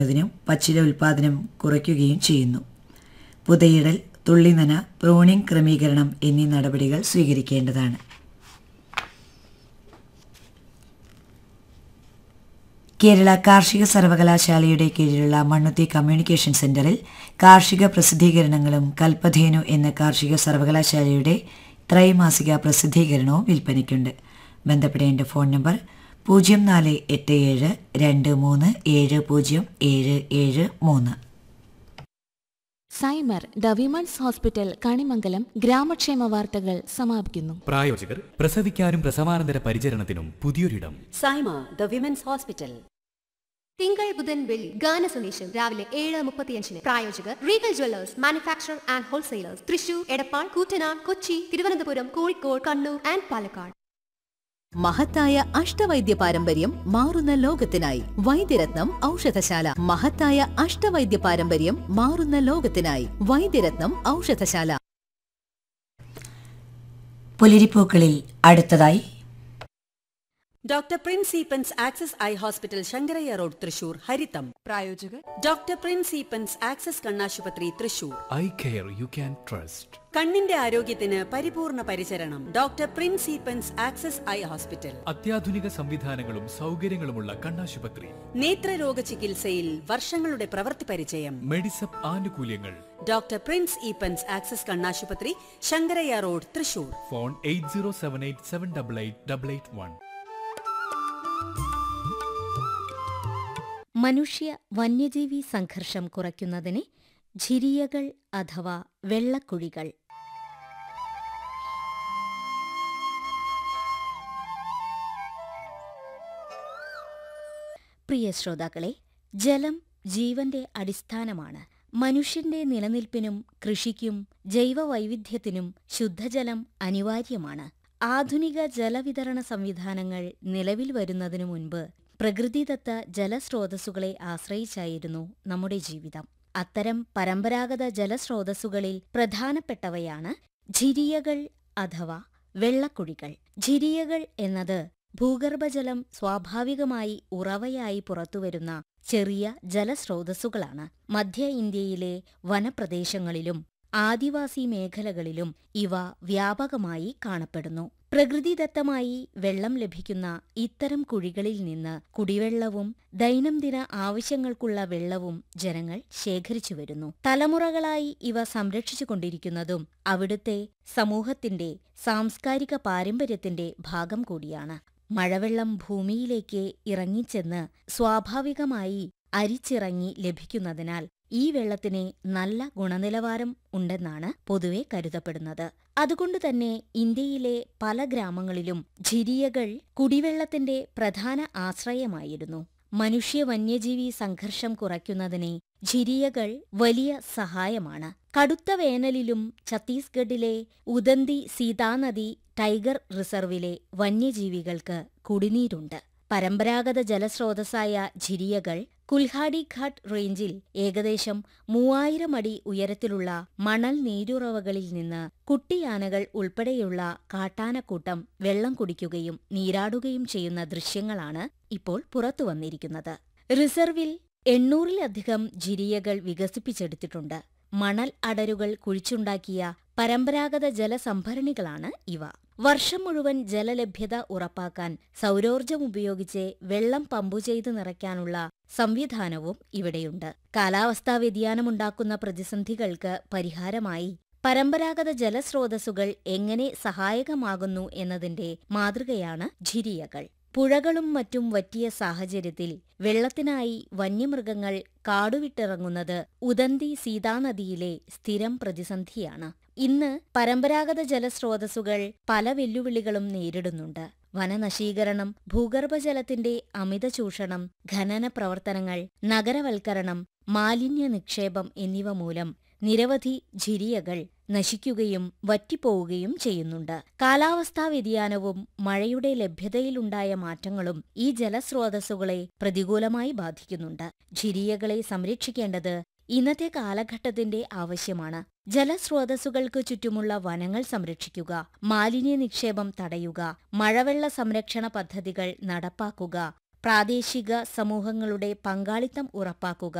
തിനും പച്ചില ഉൽപാദനം കുറയ്ക്കുകയും ചെയ്യുന്നു പുതയിടൽ തുള്ളിനന പ്രൂണിംഗ് ക്രമീകരണം എന്നീ നടപടികൾ സ്വീകരിക്കേണ്ടതാണ് കേരള കാർഷിക സർവകലാശാലയുടെ കീഴിലുള്ള മണ്ണുത്തി കമ്മ്യൂണിക്കേഷൻ സെന്ററിൽ കാർഷിക പ്രസിദ്ധീകരണങ്ങളും കൽപ്പധേനു എന്ന കാർഷിക സർവകലാശാലയുടെ ത്രൈമാസിക പ്രസിദ്ധീകരണവും വിൽപ്പനയ്ക്കുണ്ട് ബന്ധപ്പെടേണ്ട ഫോൺ നമ്പർ പൂജ്യം നാല് എട്ട് ഏഴ് രണ്ട് മൂന്ന് ഏഴ് പൂജ്യം ഏഴ് ഏഴ് മൂന്ന് Saima the women's hospital Kanimangalam ഗ്രാമക്ഷേമ വാർത്തകൾ സമാപിക്കുന്നു പ്രായോജകർ പ്രസവിക്കാനും പ്രസവാനന്തര പരിചരണത്തിനും പുതിയൊരിടം സൈമ ദ വിമൻസ് ഹോസ്പിറ്റൽ തിങ്കൾ ബുധൻ വെള്ളി ഗാന സന്ദേശം രാവിലെ ഏഴ് മുപ്പത്തിയഞ്ചിന് പ്രായോജകർ Regal Jewellers manufacture and wholesalers Thrissur Edappal Koottanad Kochi Thiruvananthapuram Kozhikode Kannur and Palakkad മഹത്തായ അഷ്ടവൈദ്യ പാരമ്പര്യം മാറുന്ന ലോകത്തിനായി വൈദ്യരത്നം ഔഷധശാല മഹത്തായ അഷ്ടവൈദ്യ പാരമ്പര്യം മാറുന്ന ലോകത്തിനായി വൈദ്യരത്നം ഔഷധശാല പുലരിപ്പൂക്കളിൽ അടുത്തതായി doctor Prince Eappen's Access eye hospital Sankaraiah road Thrissur ഹരിതം പ്രായോജകർ ഡോക്ടർ പ്രിൻസ് ഈപ്പൻസ് ആക്സസ് കണ്ണാശുപത്രി Thrissur eye care you can trust കണ്ണിന്റെ ആരോഗ്യത്തിന് പരിപൂർണ പരിചരണം doctor Prince Eappen's Access eye hospital അത്യാധുനിക സംവിധാനങ്ങളും സൗകര്യങ്ങളുമുള്ള കണ്ണാശുപത്രി നേത്രരോഗ ചികിത്സയിൽ വർഷങ്ങളുടെ പ്രവൃത്തി പരിചയം മെഡിസപ്പ് ആനുകൂല്യങ്ങൾ ഡോക്ടർ പ്രിൻസ് ഈപ്പൻസ് ആക്സസ് കണ്ണാശുപത്രി Sankaraiah road Thrissur phone eight zero seven eight seven double eight double eight one മനുഷ്യ വന്യജീവി സംഘർഷം കുറയ്ക്കുന്നതിന് ഝിരിയകൾ അഥവാ വെള്ളക്കുഴികൾ പ്രിയ ശ്രോതാക്കളെ ജലം ജീവന്റെ അടിസ്ഥാനമാണ് മനുഷ്യന്റെ നിലനിൽപ്പിനും കൃഷിക്കും ജൈവവൈവിധ്യത്തിനും ശുദ്ധജലം അനിവാര്യമാണ് ആധുനിക ജലവിതരണ സംവിധാനങ്ങൾ നിലവിൽ വരുന്നതിനു മുൻപ് പ്രകൃതിദത്ത ജലസ്രോതസ്സുകളെ ആശ്രയിച്ചായിരുന്നു നമ്മുടെ ജീവിതം അത്തരം പരമ്പരാഗത ജലസ്രോതസ്സുകളിൽ പ്രധാനപ്പെട്ടവയാണ് ഝിരിയകൾ അഥവാ വെള്ളക്കുഴികൾ ഝിരിയകൾ എന്നത് ഭൂഗർഭജലം സ്വാഭാവികമായി ഉറവയായി പുറത്തുവരുന്ന ചെറിയ ജലസ്രോതസ്സുകളാണ് മധ്യ ഇന്ത്യയിലെ വനപ്രദേശങ്ങളിലും ആദിവാസി മേഖലകളിലും ഇവ വ്യാപകമായി കാണപ്പെടുന്നു പ്രകൃതിദത്തമായി വെള്ളം ലഭിക്കുന്ന ഇത്തരം കുഴികളിൽ നിന്ന് കുടിവെള്ളവും ദൈനംദിന ആവശ്യങ്ങൾക്കുള്ള വെള്ളവും ജനങ്ങൾ ശേഖരിച്ചു വരുന്നു തലമുറകളായി ഇവ സംരക്ഷിച്ചുകൊണ്ടിരിക്കുന്നതും അവിടുത്തെ സമൂഹത്തിന്റെ സാംസ്കാരിക പാരമ്പര്യത്തിന്റെ ഭാഗം കൂടിയാണ് മഴവെള്ളം ഭൂമിയിലേക്ക് ഇറങ്ങിച്ചെന്ന് സ്വാഭാവികമായി അരിച്ചിറങ്ങി ലഭിക്കുന്നതിനാൽ ഈ വെള്ളത്തിന് നല്ല ഗുണനിലവാരം ഉണ്ടെന്നാണ് പൊതുവെ കരുതപ്പെടുന്നത് അതുകൊണ്ടുതന്നെ ഇന്ത്യയിലെ പല ഗ്രാമങ്ങളിലും ഝിരിയകൾ കുടിവെള്ളത്തിന്റെ പ്രധാന ആശ്രയമായിരുന്നു മനുഷ്യ വന്യജീവി സംഘർഷം കുറയ്ക്കുന്നതിന് ഝിരിയകൾ വലിയ സഹായമാണ് കടുത്ത വേനലിലും ഛത്തീസ്ഗഡിലെ ഉദന്തി സീതാനദി ടൈഗർ റിസർവിലെ വന്യജീവികൾക്ക് കുടിനീരുണ്ട് പരമ്പരാഗത ജലസ്രോതസ്സായ ഝിരിയകൾ കുൽഹാഡി ഘാട്ട് റേഞ്ചിൽ ഏകദേശം മൂവായിരം അടി ഉയരത്തിലുള്ള മണൽ നീരുറവകളിൽ നിന്ന് കുട്ടിയാനകൾ ഉൾപ്പെടെയുള്ള കാട്ടാനക്കൂട്ടം വെള്ളം കുടിക്കുകയും നീരാടുകയും ചെയ്യുന്ന ദൃശ്യങ്ങളാണ് ഇപ്പോൾ പുറത്തുവന്നിരിക്കുന്നത് റിസർവിൽ എണ്ണൂറിലധികം ജിരിയകൾ വികസിപ്പിച്ചെടുത്തിട്ടുണ്ട് മണൽ അടരുകൾ കുഴിച്ചുണ്ടാക്കിയ പരമ്പരാഗത ജലസംഭരണികളാണ് ഇവ വർഷം മുഴുവൻ ജലലഭ്യത ഉറപ്പാക്കാൻ സൗരോർജം ഉപയോഗിച്ച് വെള്ളം പമ്പു ചെയ്ത് നിറയ്ക്കാനുള്ള സംവിധാനവും ഇവിടെയുണ്ട് കാലാവസ്ഥാ വ്യതിയാനമുണ്ടാക്കുന്ന പ്രതിസന്ധികൾക്ക് പരിഹാരമായി പരമ്പരാഗത ജലസ്രോതസ്സുകൾ എങ്ങനെ സഹായകമാകുന്നു എന്നതിന്റെ മാതൃകയാണ് ഝിരിയകൾ പുഴകളും മറ്റും വറ്റിയ സാഹചര്യത്തിൽ വെള്ളത്തിനായി വന്യമൃഗങ്ങൾ കാടുവിട്ടിറങ്ങുന്നത് ഉദന്തി സീതാനദിയിലെ സ്ഥിരം പ്രതിസന്ധിയാണ് ഇന്ന് പരമ്പരാഗത ജലസ്രോതസ്സുകൾ പല വെല്ലുവിളികളും നേരിടുന്നുണ്ട് വനനശീകരണം ഭൂഗർഭജലത്തിന്റെ അമിത ചൂഷണം ഖനന പ്രവർത്തനങ്ങൾ നഗരവൽക്കരണം മാലിന്യ നിക്ഷേപം എന്നിവ മൂലം നിരവധി ഝിരിയകൾ നശിക്കുകയും വറ്റിപ്പോവുകയും ചെയ്യുന്നുണ്ട് കാലാവസ്ഥാ വ്യതിയാനവും മഴയുടെ ലഭ്യതയിലുണ്ടായ മാറ്റങ്ങളും ഈ ജലസ്രോതസ്സുകളെ പ്രതികൂലമായി ബാധിക്കുന്നുണ്ട് ഝിരിയകളെ സംരക്ഷിക്കേണ്ടത് ഇന്നത്തെ കാലഘട്ടത്തിന്റെ ആവശ്യമാണ് ജലസ്രോതസ്സുകൾക്ക് ചുറ്റുമുള്ള വനങ്ങൾ സംരക്ഷിക്കുക മാലിന്യ നിക്ഷേപം തടയുക മഴവെള്ള സംരക്ഷണ പദ്ധതികൾ നടപ്പാക്കുക പ്രാദേശിക സമൂഹങ്ങളുടെ പങ്കാളിത്തം ഉറപ്പാക്കുക